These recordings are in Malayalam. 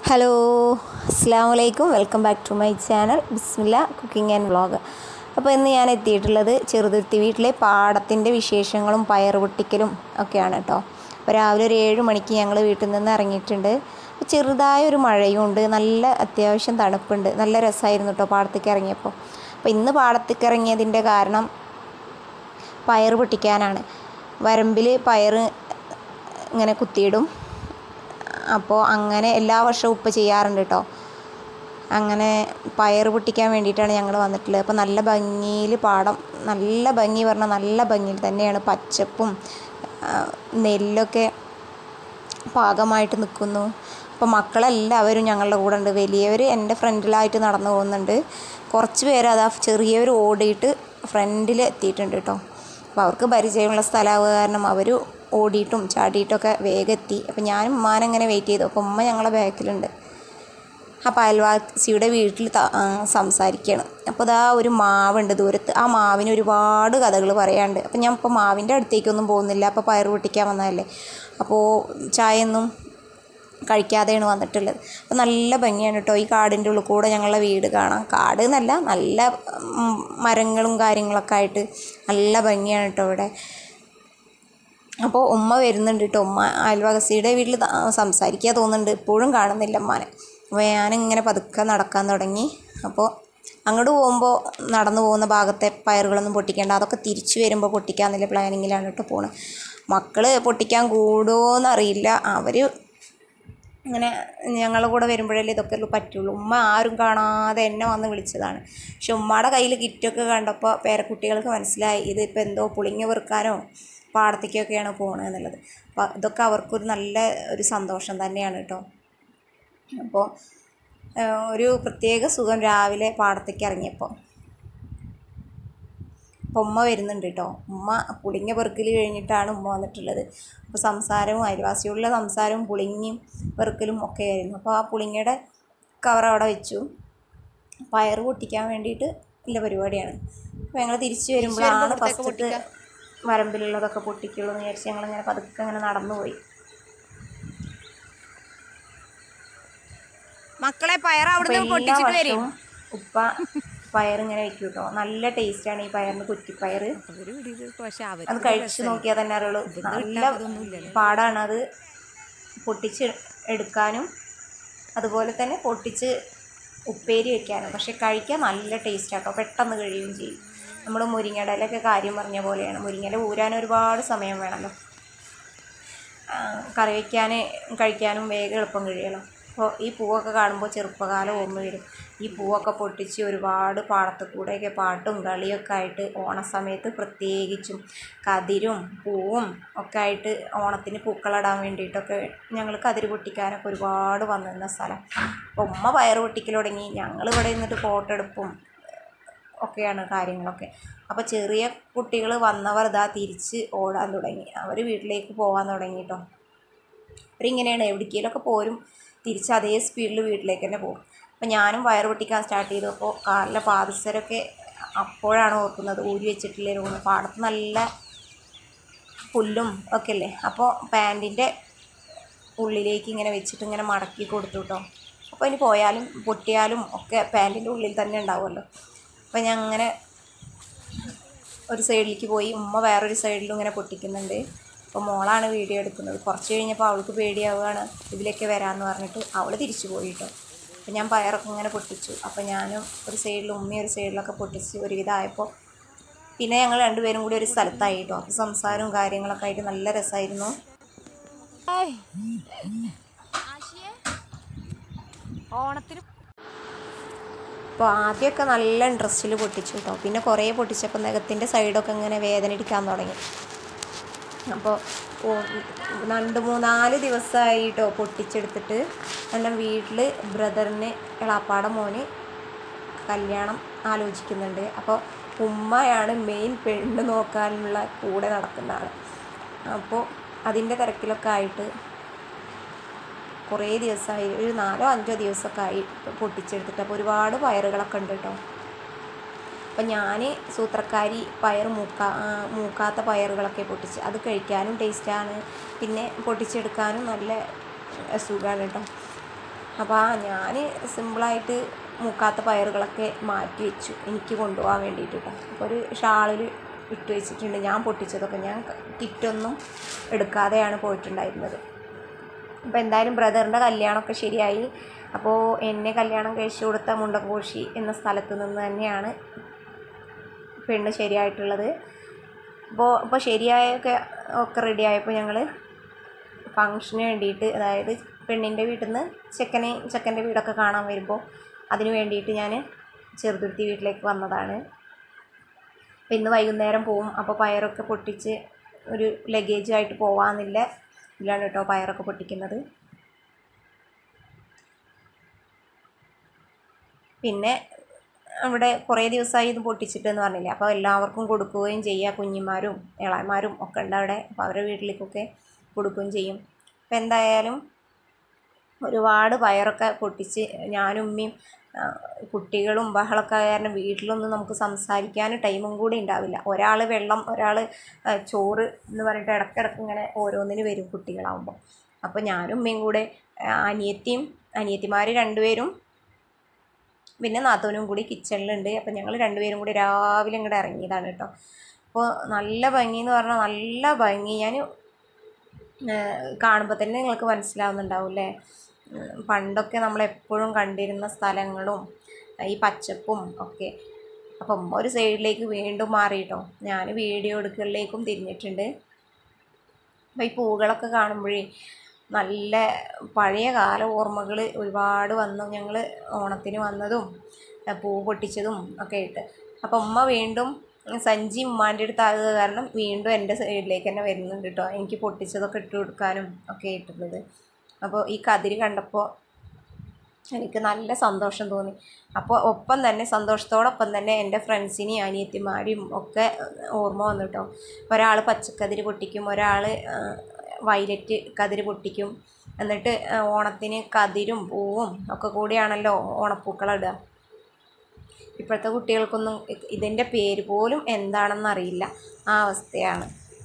ഹലോ അസ്സാം വലൈക്കും welcome back to my channel Bismilla cooking and vlog അപ്പോൾ ഇന്ന് ഞാൻ എത്തിയിട്ടുള്ളത് ചെറുതുരുത്തി വീട്ടിലെ പാടത്തിൻ്റെ വിശേഷങ്ങളും പയർ പൊട്ടിക്കലും ഒക്കെയാണ് കേട്ടോ അപ്പോൾ രാവിലെ ഒരു ഏഴ് മണിക്ക് ഞങ്ങൾ വീട്ടിൽ നിന്ന് ഇറങ്ങിയിട്ടുണ്ട് അപ്പോൾ ചെറുതായ ഒരു മഴയും ഉണ്ട് നല്ല അത്യാവശ്യം തണുപ്പുണ്ട് നല്ല രസമായിരുന്നു കേട്ടോ പാടത്തേക്ക് ഇറങ്ങിയപ്പോൾ അപ്പോൾ ഇന്ന് പാടത്തേക്ക് ഇറങ്ങിയതിൻ്റെ കാരണം പയർ പൊട്ടിക്കാനാണ് വരമ്പിൽ പയർ ഇങ്ങനെ കുത്തിയിടും അപ്പോൾ അങ്ങനെ എല്ലാ വർഷവും ഉപ്പ ചെയ്യാറുണ്ട് കേട്ടോ അങ്ങനെ പയർ പൊട്ടിക്കാൻ വേണ്ടിയിട്ടാണ് ഞങ്ങൾ വന്നിട്ടുള്ളത് അപ്പോൾ നല്ല ഭംഗിയിൽ പാടം നല്ല ഭംഗി പറഞ്ഞാൽ നല്ല ഭംഗിയിൽ തന്നെയാണ് പച്ചപ്പും ആ, നെല്ലൊക്കെ പാകമായിട്ട് നിൽക്കുന്നു അപ്പോൾ മക്കളെല്ലാവരും ഞങ്ങളുടെ കൂടെ ഉണ്ട് വലിയവർ എൻ്റെ ഫ്രണ്ടിലായിട്ട് നടന്നു പോകുന്നുണ്ട് കുറച്ച് പേര് അതാ ചെറിയവർ ഓടിയിട്ട് ഫ്രണ്ടിൽ എത്തിയിട്ടുണ്ട് കേട്ടോ അപ്പോൾ അവർക്ക് പരിചയമുള്ള സ്ഥലമാവുക കാരണം അവർ ഓടിയിട്ടും ചാടിയിട്ടൊക്കെ വേഗം എത്തി അപ്പോൾ ഞാനും ഉമ്മാനങ്ങനെ വെയിറ്റ് ചെയ്തു അപ്പോൾ ഉമ്മ ഞങ്ങളെ ബാക്കിലുണ്ട് അപ്പോൾ അയൽവാസിയുടെ വീട്ടിൽ ത- ആ, സംസാരിക്കുകയാണ് അപ്പോൾ ഇതാ ഒരു മാവുണ്ട് ദൂരത്ത് ആ മാവിന് ഒരുപാട് കഥകൾ പറയാനുണ്ട് അപ്പോൾ ഞാൻ ഇപ്പോൾ മാവിൻ്റെ അടുത്തേക്കൊന്നും പോകുന്നില്ല അപ്പോൾ പയർ പൊട്ടിക്കാൻ വന്നതല്ലേ അപ്പോൾ ചായയൊന്നും കഴിക്കാതെയാണ് വന്നിട്ടുള്ളത് അപ്പോൾ നല്ല ഭംഗിയാണ് കേട്ടോ ഈ കാടിൻ്റെ ഉള്ളിൽ കൂടെ ഞങ്ങളുടെ വീട് കാണാം കാട് എന്നല്ല നല്ല ഉം, മരങ്ങളും കാര്യങ്ങളൊക്കെ ആയിട്ട് നല്ല ഭംഗിയാണ് കേട്ടോ ഇവിടെ അപ്പോൾ ഉമ്മ വരുന്നുണ്ട് കേട്ടോ ഉമ്മ അയൽവാസിയുടെ വീട്ടിൽ ത- സംസാരിക്കുക തോന്നുന്നുണ്ട് ഇപ്പോഴും കാണുന്നില്ല ഉമ്മാനെ അപ്പോൾ ഞാനിങ്ങനെ പതുക്കെ നടക്കാൻ തുടങ്ങി അപ്പോൾ അങ്ങോട്ട് പോകുമ്പോൾ നടന്നു പോകുന്ന ഭാഗത്തെ പയറുകളൊന്നും പൊട്ടിക്കേണ്ട അതൊക്കെ തിരിച്ചു വരുമ്പോൾ പൊട്ടിക്കാന്നുള്ള പ്ലാനിങ്ങിലാണ് കേട്ടോ പോണത് മക്കൾ പൊട്ടിക്കാൻ കൂടുമോ എന്നറിയില്ല അവർ ഇങ്ങനെ ഞങ്ങളുടെ കൂടെ വരുമ്പോഴല്ലേ ഇതൊക്കെ പറ്റുള്ളൂ ഉമ്മ ആരും കാണാതെ എന്നെ വന്ന് വിളിച്ചതാണ് പക്ഷെ ഉമ്മയുടെ കയ്യിൽ കിറ്റൊക്കെ കണ്ടപ്പോൾ പേരക്കുട്ടികൾക്ക് മനസ്സിലായി ഇതിപ്പോൾ എന്തോ പുളിങ്ങ വെറുക്കാനോ പാടത്തേക്കൊക്കെയാണ് പോകണമെന്നുള്ളത് അപ്പോൾ ഇതൊക്കെ അവർക്കൊരു നല്ല ഒരു സന്തോഷം തന്നെയാണ് കേട്ടോ അപ്പോൾ ഒരു പ്രത്യേക സുഖം രാവിലെ പാടത്തേക്ക് ഇറങ്ങിയപ്പോൾ അപ്പോൾ ഉമ്മ വരുന്നുണ്ട് കേട്ടോ ഉമ്മ പുളിങ്ങ പെറുക്കൽ കഴിഞ്ഞിട്ടാണ് ഉമ്മ വന്നിട്ടുള്ളത് അപ്പോൾ സംസാരവും അയൽവാസിയോടുള്ള സംസാരവും പുളിങ്ങയും പെറുക്കലും ഒക്കെ ആയിരുന്നു അപ്പോൾ ആ പുളിങ്ങയുടെ കവർ അവിടെ വെച്ചു പയർ പൊട്ടിക്കാൻ വേണ്ടിയിട്ട് ഉള്ള പരിപാടിയാണ് അപ്പോൾ ഞങ്ങൾ തിരിച്ചു വരുമ്പോഴാണ് ഫസ്റ്റ് വരമ്പിലുള്ളതൊക്കെ പൊട്ടിക്കുള്ളൂ എന്ന് വിചാരിച്ച് ഞങ്ങളിങ്ങനെ പതുക്കെ അങ്ങനെ നടന്നു പോയി മക്കളെ പയർ അപ്പോൾ അവിടുന്ന് എല്ലാ പൊട്ടിച്ചിട്ട് വരും വർഷവും ഉപ്പ പയർ ഇങ്ങനെ വെക്കും കേട്ടോ നല്ല ടേസ്റ്റാണ് ഈ പയറിന് കുറ്റിപ്പയർ പക്ഷെ അവർ അത് കഴിച്ച് നോക്കിയാൽ തന്നെ അറിയുള്ളൂ നല്ല പാടാണ് അത് പൊട്ടിച്ച് എടുക്കാനും അതുപോലെ തന്നെ പൊട്ടിച്ച് ഉപ്പേരി വെക്കാനും പക്ഷെ കഴിക്കാൻ നല്ല ടേസ്റ്റ് ആട്ടോ പെട്ടെന്ന് കഴിയുകയും ചെയ്യും നമ്മൾ മുരിങ്ങയുടെ ഇലയൊക്കെ കാര്യം പറഞ്ഞ പോലെയാണ് മുരിങ്ങയില ഊരാൻ ഒരുപാട് സമയം വേണമല്ലോ ആ, കറി വയ്ക്കാൻ കഴിക്കാനും വേഗം എളുപ്പം കഴിയുമല്ലോ അപ്പോൾ ഈ പൂവൊക്കെ കാണുമ്പോൾ ചെറുപ്പകാലം ഓർമ്മ വരും ഈ പൂവൊക്കെ പൊട്ടിച്ച് ഒരുപാട് പാടത്ത് കൂടെയൊക്കെ പാട്ടും കളിയൊക്കെ ആയിട്ട് ഓണസമയത്ത് പ്രത്യേകിച്ചും കതിരും പൂവും ഒക്കെ ആയിട്ട് ഓണത്തിന് പൂക്കളിടാൻ വേണ്ടിയിട്ടൊക്കെ ഞങ്ങൾ കതിര് പൊട്ടിക്കാനൊക്കെ ഒരുപാട് വന്നിരുന്ന സ്ഥലം അപ്പോൾ ഉമ്മ പയർ പൊട്ടിക്കൽ തുടങ്ങി ഞങ്ങൾ ഇവിടെ നിന്നിട്ട് ഫോട്ടോ എടുപ്പും ഒക്കെയാണ് കാര്യങ്ങളൊക്കെ അപ്പോൾ ചെറിയ കുട്ടികൾ വന്നവർ ഇതാ തിരിച്ച് ഓടാൻ തുടങ്ങി അവർ വീട്ടിലേക്ക് പോകാൻ തുടങ്ങി കേട്ടോ അവരിങ്ങനെയാണ് എവിടേക്കെങ്കിലുമൊക്കെ പോരും തിരിച്ച് അതേ സ്പീഡിൽ വീട്ടിലേക്ക് തന്നെ പോകും അപ്പോൾ ഞാനും വയർ പൊട്ടിക്കാൻ സ്റ്റാർട്ട് ചെയ്തു അപ്പോൾ കാറിലെ പാദസരമൊക്കെ അപ്പോഴാണ് ഓർക്കുന്നത് ഊരി വെച്ചിട്ടില്ലേ തോന്നുന്നു പാടത്ത് നല്ല പുല്ലും ഒക്കെ അല്ലേ അപ്പോൾ പാൻറ്റിൻ്റെ ഉള്ളിലേക്ക് ഇങ്ങനെ വെച്ചിട്ട് ഇങ്ങനെ മടക്കി കൊടുത്തു കേട്ടോ അപ്പോൾ ഇനി പോയാലും പൊട്ടിയാലും ഒക്കെ പാൻറ്റിൻ്റെ ഉള്ളിൽ തന്നെ ഉണ്ടാവുമല്ലോ അപ്പോൾ ഞാൻ അങ്ങനെ ഒരു സൈഡിലേക്ക് പോയി ഉമ്മ വേറൊരു സൈഡിലും ഇങ്ങനെ പൊട്ടിക്കുന്നുണ്ട് അപ്പോൾ മോളാണ് വീഡിയോ എടുക്കുന്നത് കുറച്ച് കഴിഞ്ഞപ്പോൾ അവൾക്ക് പേടിയാവുകയാണ് ഇതിലേക്ക് വരാമെന്ന് പറഞ്ഞിട്ട് അവൾ തിരിച്ചു പോയി കേട്ടോ അപ്പോൾ ഞാൻ പയറൊക്കെ ഇങ്ങനെ പൊട്ടിച്ചു അപ്പോൾ ഞാനും ഒരു സൈഡിലും ഉമ്മയും ഒരു സൈഡിലൊക്കെ പൊട്ടിച്ച് ഒരുവിധമായപ്പോൾ പിന്നെ ഞങ്ങൾ രണ്ടുപേരും കൂടി ഒരു സ്ഥലത്തായി കേട്ടോ അപ്പോൾ സംസാരവും കാര്യങ്ങളൊക്കെ ആയിട്ട് നല്ല രസമായിരുന്നു ഓണത്തിന് അപ്പോൾ ആദ്യമൊക്കെ നല്ല ഇൻട്രസ്റ്റിൽ പൊട്ടിച്ചു കേട്ടോ പിന്നെ കുറേ പൊട്ടിച്ചപ്പോൾ നഖത്തിൻ്റെ സൈഡൊക്കെ ഇങ്ങനെ വേദന ഇടിക്കാൻ തുടങ്ങി അപ്പോൾ ഓ- രണ്ട് മൂന്നാല് ദിവസമായി കേട്ടോ പൊട്ടിച്ചെടുത്തിട്ട് എൻ്റെ വീട്ടിൽ ബ്രദറിന് എളാപ്പാടെ മോന് കല്യാണം ആലോചിക്കുന്നുണ്ട് അപ്പോൾ ഉമ്മയാണ് മെയിൻ പെണ്ണ് നോക്കാനുള്ള കൂടെ നടക്കുന്ന ആൾ അപ്പോൾ അതിൻ്റെ തിരക്കിലൊക്കെ ആയിട്ട് കുറേ ദിവസമായി ഒരു നാലോ അഞ്ചോ ദിവസമൊക്കെ ആയി പൊട്ടിച്ചെടുത്തിട്ട് അപ്പോൾ ഒരുപാട് പയറുകളൊക്കെ ഉണ്ട് കേട്ടോ അപ്പം ഞാൻ സൂത്രക്കാരി പയർ മൂക്കാ ആ, മൂക്കാത്ത പയറുകളൊക്കെ പൊട്ടിച്ച് അത് കഴിക്കാനും ടേസ്റ്റാണ് പിന്നെ പൊട്ടിച്ചെടുക്കാനും നല്ല സുഖമാണ് കേട്ടോ അപ്പോൾ ആ ഞാൻ സിമ്പിളായിട്ട് മുക്കാത്ത പയറുകളൊക്കെ മാറ്റി വെച്ചു എനിക്ക് കൊണ്ടുപോകാൻ വേണ്ടിയിട്ട് കേട്ടോ അപ്പോൾ ഒരു ഷാളിൽ ഇട്ട് വെച്ചിട്ടുണ്ട് ഞാൻ പൊട്ടിച്ചതൊക്കെ ഞാൻ കിറ്റൊന്നും എടുക്കാതെയാണ് പോയിട്ടുണ്ടായിരുന്നത് അപ്പോൾ എന്തായാലും ബ്രദറിൻ്റെ കല്യാണമൊക്കെ ശരിയായി അപ്പോൾ എന്നെ കല്യാണം കഴിച്ചു കൊടുത്ത മുണ്ടക്കോശി എന്ന സ്ഥലത്ത് നിന്ന് തന്നെയാണ് പെണ്ണ് ശരിയായിട്ടുള്ളത് അപ്പോൾ ഇപ്പോൾ ശരിയായൊക്കെ ഒക്കെ റെഡി ആയപ്പോൾ ഞങ്ങൾ ഫങ്ഷന് വേണ്ടിയിട്ട് അതായത് പെണ്ണിൻ്റെ വീട്ടിൽ നിന്ന് ചെക്കനെ ചെക്കൻ്റെ വീടൊക്കെ കാണാൻ വരുമ്പോൾ അതിന് വേണ്ടിയിട്ട് ഞാൻ ചെറുതുരുത്തി വീട്ടിലേക്ക് വന്നതാണ് അപ്പോൾ ഇന്ന് വൈകുന്നേരം പോവും അപ്പോൾ പയറൊക്കെ പൊട്ടിച്ച് ഒരു ലഗേജായിട്ട് പോവാന്നില്ല ഇതിലാണ് കേട്ടോ പയറൊക്കെ പൊട്ടിക്കുന്നത് പിന്നെ അവിടെ കുറേ ദിവസമായി ഇത് പൊട്ടിച്ചിട്ടെന്ന് പറഞ്ഞില്ലേ അപ്പോൾ എല്ലാവർക്കും കൊടുക്കുകയും ചെയ്യുക കുഞ്ഞിമാരും ഇളയന്മാരും ഒക്കെ ഉണ്ട് അവിടെ അപ്പോൾ അവരുടെ വീട്ടിലേക്കൊക്കെ കൊടുക്കുകയും ചെയ്യും അപ്പോൾ എന്തായാലും ഒരുപാട് പയറൊക്കെ പൊട്ടിച്ച് ഞാനും ഉമ്മയും ആ, കുട്ടികളും ബഹളമൊക്കെ ആയ കാരണം വീട്ടിലൊന്നും നമുക്ക് സംസാരിക്കാൻ ടൈമും കൂടി ഉണ്ടാവില്ല ഒരാൾ വെള്ളം ഒരാൾ ചോറ് എന്ന് പറഞ്ഞിട്ട് ഇടയ്ക്കിടയ്ക്ക് ഇങ്ങനെ ഓരോന്നിന് വരും കുട്ടികളാവുമ്പോൾ അപ്പോൾ ഞാനും ഉമ്മയും കൂടെ ആ, അനിയത്തിയും അനിയത്തിമാർ രണ്ടുപേരും പിന്നെ നാത്തൂനും കൂടി കിച്ചണിലുണ്ട് അപ്പോൾ ഞങ്ങൾ രണ്ടുപേരും കൂടി രാവിലെ ഇങ്ങോട്ട് ഇറങ്ങിയതാണ് കേട്ടോ അപ്പോൾ നല്ല ഭംഗി എന്ന് പറഞ്ഞാൽ നല്ല ഭംഗി ഞാൻ കാണുമ്പോൾ തന്നെ നിങ്ങൾക്ക് മനസ്സിലാവുന്നുണ്ടാവും അല്ലേ ഉം, പണ്ടൊക്കെ നമ്മളെപ്പോഴും കണ്ടിരുന്ന സ്ഥലങ്ങളും ഈ പച്ചപ്പും ഒക്കെ അപ്പം ഒരു സൈഡിലേക്ക് വീണ്ടും മാറിയിട്ടോ ഞാൻ വീഡിയോ എടുക്കലിലേക്കും തിരിഞ്ഞിട്ടുണ്ട് അപ്പോൾ ഈ പൂകളൊക്കെ കാണുമ്പോഴേ നല്ല പഴയ കാല ഓർമ്മകൾ ഒരുപാട് വന്നു ഞങ്ങൾ ഓണത്തിന് വന്നതും ആ, പൂ പൊട്ടിച്ചതും ഒക്കെ ആയിട്ട് അപ്പോൾ ഉമ്മ വീണ്ടും സഞ്ചി ഉമ്മാൻ്റെ അടുത്ത് ആകുക കാരണം വീണ്ടും എൻ്റെ സൈഡിലേക്ക് തന്നെ വരുന്നുണ്ട് കേട്ടോ എനിക്ക് പൊട്ടിച്ചതൊക്കെ ഇട്ട് കൊടുക്കാനും ഒക്കെ ആയിട്ടുള്ളത് അപ്പോൾ ഈ കതിര് കണ്ടപ്പോൾ എനിക്ക് നല്ല സന്തോഷം തോന്നി അപ്പോൾ ഒപ്പം തന്നെ സന്തോഷത്തോടൊപ്പം തന്നെ എൻ്റെ ഫ്രണ്ട്സിനെയും അനിയത്തിമാരെയും ഒക്കെ ഓർമ്മ വന്നു കേട്ടോ ഒരാൾ പച്ചക്കതിര് പൊട്ടിക്കും ഒരാൾ വയലറ്റ് കതിര് പൊട്ടിക്കും എന്നിട്ട് ആ, ഓണത്തിന് കതിരും പൂവും ഒക്കെ കൂടിയാണല്ലോ ഓണപ്പൂക്കളിടുക ഇപ്പോഴത്തെ കുട്ടികൾക്കൊന്നും ഇ- ഇതിൻ്റെ പേര് പോലും എന്താണെന്ന് അറിയില്ല ആ അവസ്ഥയാണ്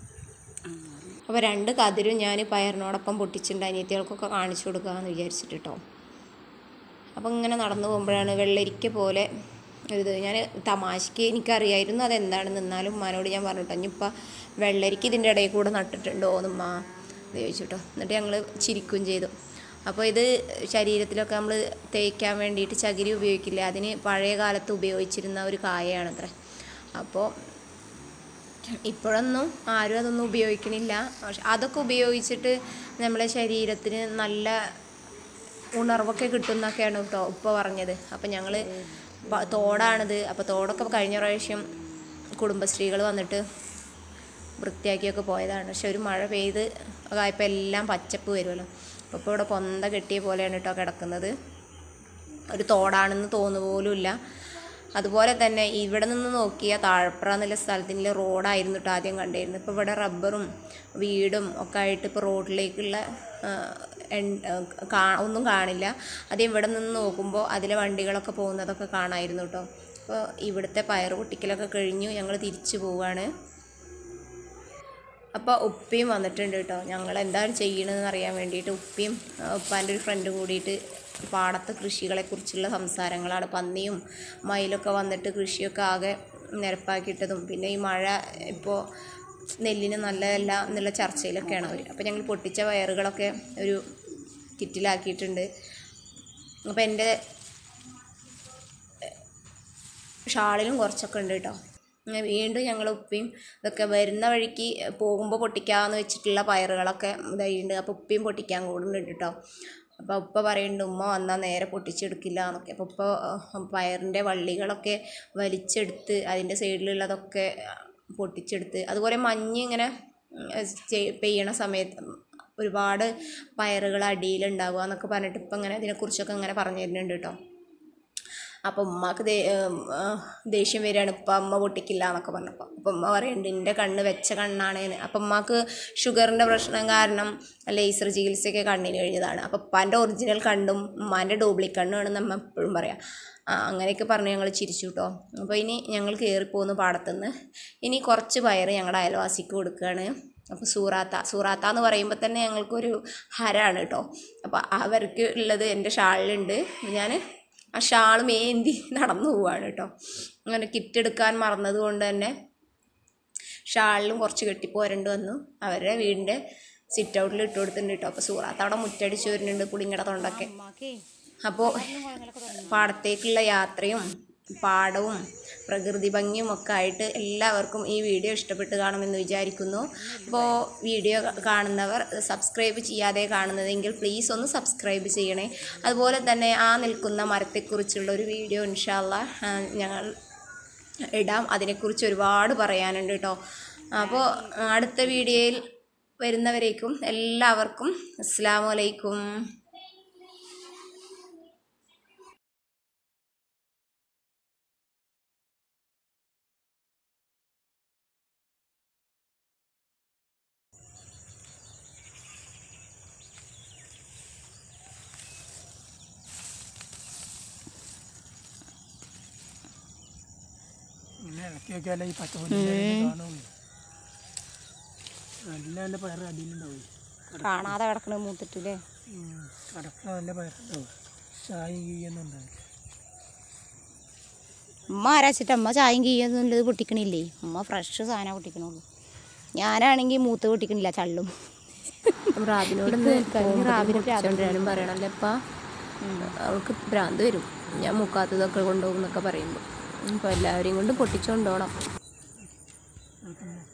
അപ്പോൾ രണ്ട് കതിരും ഞാൻ പയറിനോടൊപ്പം പൊട്ടിച്ചിട്ടുണ്ട് അനിയത്തികൾക്കൊക്കെ കാണിച്ചു കൊടുക്കാമെന്ന് വിചാരിച്ചിട്ട് കേട്ടോ അപ്പോൾ ഇങ്ങനെ നടന്നു പോകുമ്പോഴാണ് വെള്ളരിക്ക പോലെ ഒരു ഇത് ഞാൻ തമാശയ്ക്ക് എനിക്കറിയായിരുന്നു അതെന്താണെന്ന് എന്നാലും ഉമ്മാനോട് ഞാൻ പറഞ്ഞിട്ടോ ഇനിയിപ്പോൾ വെള്ളരിക്ക ഇതിൻ്റെ ഇടയിൽ കൂടെ നട്ടിട്ടുണ്ടോ എന്നുമ്മ എന്ന് ചോദിച്ചിട്ടോ എന്നിട്ട് ഞങ്ങൾ ചിരിക്കുകയും ചെയ്തു അപ്പോൾ ഇത് ശരീരത്തിലൊക്കെ നമ്മൾ തേക്കാൻ വേണ്ടിയിട്ട് ചകിരി ഉപയോഗിക്കില്ല അതിന് പഴയ കാലത്ത് ഉപയോഗിച്ചിരുന്ന ഒരു കായയാണത്രേ അപ്പോൾ ഇപ്പോഴൊന്നും ആരും അതൊന്നും ഉപയോഗിക്കണില്ല പക്ഷെ അതൊക്കെ ഉപയോഗിച്ചിട്ട് നമ്മളെ ശരീരത്തിന് നല്ല ഉണർവൊക്കെ കിട്ടുന്നൊക്കെയാണ് കേട്ടോ ഉപ്പ പറഞ്ഞത് അപ്പം ഞങ്ങൾ തോടാണിത് അപ്പോൾ തോടൊക്കെ കഴിഞ്ഞ പ്രാവശ്യം കുടുംബശ്രീകൾ വന്നിട്ട് വൃത്തിയാക്കിയൊക്കെ പോയതാണ് പക്ഷെ ഒരു മഴ പെയ്ത് ആയപ്പോൾ എല്ലാം പച്ചപ്പ് വരുമല്ലോ അപ്പോൾ ഇപ്പോൾ ഇവിടെ പൊന്ത കെട്ടിയ പോലെയാണ് കേട്ടോ കിടക്കുന്നത് ഒരു തോടാണെന്ന് തോന്നുപോലുമില്ല അതുപോലെ തന്നെ ഇവിടെ നിന്ന് നോക്കിയാൽ താഴപ്ര എന്നുള്ള സ്ഥലത്തിൻ്റെ റോഡായിരുന്നു കേട്ടോ ആദ്യം കണ്ടിരുന്നത് ഇപ്പോൾ ഇവിടെ റബ്ബറും വീടും ഒക്കെ ആയിട്ട് ഇപ്പോൾ റോഡിലേക്കുള്ള ആ, എൺ- ആ, കാ- ഒന്നും കാണില്ല അത് ഇവിടെ നിന്ന് നോക്കുമ്പോൾ അതിലെ വണ്ടികളൊക്കെ പോകുന്നതൊക്കെ കാണാമായിരുന്നു കേട്ടോ അപ്പോൾ ഇവിടുത്തെ പയർ പൊട്ടിക്കലൊക്കെ കഴിഞ്ഞു ഞങ്ങൾ തിരിച്ചു പോവുകയാണ് അപ്പോൾ ഉപ്പയും വന്നിട്ടുണ്ട് കേട്ടോ ഞങ്ങൾ എന്താണ് ചെയ്യണമെന്ന് അറിയാൻ വേണ്ടിയിട്ട് ഉപ്പയും ആ, ഉപ്പാൻ്റെ ഒരു ഫ്രണ്ടും കൂടിയിട്ട് പാടത്തെ കൃഷികളെക്കുറിച്ചുള്ള സംസാരങ്ങളാണ് പന്നിയും മയിലൊക്കെ വന്നിട്ട് കൃഷിയൊക്കെ ആകെ നിരപ്പാക്കിയിട്ടതും പിന്നെ ഈ മഴ ഇപ്പോൾ നെല്ലിന് നല്ലതല്ല എന്നുള്ള ചർച്ചയിലൊക്കെയാണ് അവർ അപ്പോൾ ഞങ്ങൾ പൊട്ടിച്ച വയറുകളൊക്കെ ഒരു കിറ്റിലാക്കിയിട്ടുണ്ട് അപ്പോൾ എൻ്റെ ഷാളിലും കുറച്ചൊക്കെ ഉണ്ട് കേട്ടോ അങ്ങനെ വീണ്ടും ഞങ്ങൾ ഉപ്പയും ഇതൊക്കെ വരുന്ന വഴിക്ക് പോകുമ്പോൾ പൊട്ടിക്കാമെന്ന് വെച്ചിട്ടുള്ള പയറുകളൊക്കെ ഇതായിട്ടുണ്ട് അപ്പോൾ ഉപ്പയും പൊട്ടിക്കാൻ കൂടുന്നുണ്ട് കേട്ടോ അപ്പോൾ ഉപ്പ പറയുന്നുണ്ട് ഉമ്മ വന്നാൽ നേരെ പൊട്ടിച്ചെടുക്കില്ല എന്നൊക്കെ അപ്പോൾ ഉപ്പ അഹ് പയറിൻ്റെ വള്ളികളൊക്കെ വലിച്ചെടുത്ത് അതിൻ്റെ സൈഡിലുള്ളതൊക്കെ പൊട്ടിച്ചെടുത്ത് അതുപോലെ മഞ്ഞ് ഇങ്ങനെ ഉം, ചെയ്- പെയ്യണ സമയത്ത് ഒരുപാട് പയറുകൾ അടിയിലുണ്ടാവുക എന്നൊക്കെ പറഞ്ഞിട്ട് ഇപ്പം ഇങ്ങനെ ഇതിനെക്കുറിച്ചൊക്കെ ഇങ്ങനെ പറഞ്ഞു തരുന്നുണ്ട് കേട്ടോ അപ്പം ഉമ്മാക്ക് ദേ ഏം, ആ, ദേഷ്യം വരികയാണ് ഇപ്പം അമ്മ പൊട്ടിക്കില്ല എന്നൊക്കെ പറഞ്ഞപ്പോൾ അപ്പം ഉമ്മ പറയുന്നുണ്ട് എൻ്റെ കണ്ണ് വെച്ച കണ്ണാണ് എന്ന് അപ്പം ഉമ്മാക്ക് ഷുഗറിൻ്റെ പ്രശ്നം കാരണം ലേസർ ചികിത്സയൊക്കെ കണ്ണിന് കഴിഞ്ഞതാണ് അപ്പം ഉപ്പാൻ്റെ ഒറിജിനൽ കണ്ണും ഉമ്മാൻ്റെ ഡ്യൂപ്ലിക് കണ്ണുമാണ് നമ്മൾ എപ്പോഴും പറയാം ആ അങ്ങനെയൊക്കെ പറഞ്ഞ് ഞങ്ങൾ ചിരിച്ചു കേട്ടോ അപ്പോൾ ഇനി ഞങ്ങൾ കയറിപ്പോകുന്നു പാടത്തുനിന്ന് ഇനി കുറച്ച് പയർ ഞങ്ങളുടെ അയൽവാസിക്ക് കൊടുക്കുകയാണ് അപ്പോൾ സൂറാത്ത സൂറാത്ത എന്ന് പറയുമ്പോൾ തന്നെ ഞങ്ങൾക്കൊരു ഹരാണ് കേട്ടോ അപ്പോൾ അവർക്ക് ഉള്ളത് എൻ്റെ ഷാളിലുണ്ട് ഞാൻ ആ ഷാളും ഏന്തി നടന്നു പോവാണ് കേട്ടോ അങ്ങനെ കിറ്റ് എടുക്കാൻ മറന്നത് കൊണ്ട് തന്നെ ഷാളിലും കുറച്ച് കെട്ടിപ്പോരണ്ട് വന്നു അവരുടെ വീടിൻ്റെ സിറ്റ് ഔട്ടിൽ ഇട്ട് കൊടുത്തിട്ടുണ്ട് കേട്ടോ അപ്പോൾ സൂറാത്ത അവിടെ മുറ്റടിച്ച് വരുന്നുണ്ട് പുളിങ്ങട തൊണ്ടൊക്കെ അപ്പോൾ പാടത്തേക്കുള്ള യാത്രയും പാടവും പ്രകൃതി ഭംഗിയും ഒക്കെ ആയിട്ട് എല്ലാവർക്കും ഈ വീഡിയോ ഇഷ്ടപ്പെട്ട് കാണുമെന്ന് വിചാരിക്കുന്നു അപ്പോൾ വീഡിയോ കാണുന്നവർ സബ്സ്ക്രൈബ് ചെയ്യാതെ കാണുന്നതെങ്കിൽ പ്ലീസ് ഒന്ന് സബ്സ്ക്രൈബ് ചെയ്യണേ അതുപോലെ തന്നെ ആ നിൽക്കുന്ന മരത്തെക്കുറിച്ചുള്ള ഒരു വീഡിയോ ഇൻഷാല്ല ഞങ്ങൾ ഇടാം അതിനെക്കുറിച്ച് ഒരുപാട് പറയാനുണ്ട് കേട്ടോ അപ്പോൾ അടുത്ത വീഡിയോയിൽ വരുന്നവരേക്കും എല്ലാവർക്കും അസ്സാം വലൈക്കും ഇങ്ങനെ ഇളക്കി വെക്കാല്ലേ ഈ പച്ചപ്പുല്ല് കാണുള്ളൂ നല്ല നല്ല പയർ അടിയിലുണ്ടാവും കാണാതെ കിടക്കണ മൂത്തിട്ടില്ലേ കടക്കണ നല്ല പയറുണ്ടാവും ചായ കീയൊന്നും ഉണ്ടാവില്ല ഉമ്മ ആരാച്ചിട്ട് അമ്മ ചായയും കീയൊന്നും ഇത് പൊട്ടിക്കണില്ലേ ഉമ്മ ഫ്രഷ് സാധനം പൊട്ടിക്കണുള്ളൂ ഞാനാണെങ്കിൽ മൂത്ത് പൊട്ടിക്കണില്ല ചള്ളും റാബിനോട് റാബിനെ പറയണല്ലേ അപ്പ അവൾക്ക് ഭ്രാന്ത് വരും ഞാൻ മുക്കാത്തതൊക്കെ കൊണ്ടുപോകും എന്നൊക്കെ പറയുമ്പോൾ അപ്പോൾ എല്ലാവരെയും കൊണ്ട് പൊട്ടിച്ചുകൊണ്ടോണം അതൊക്കെ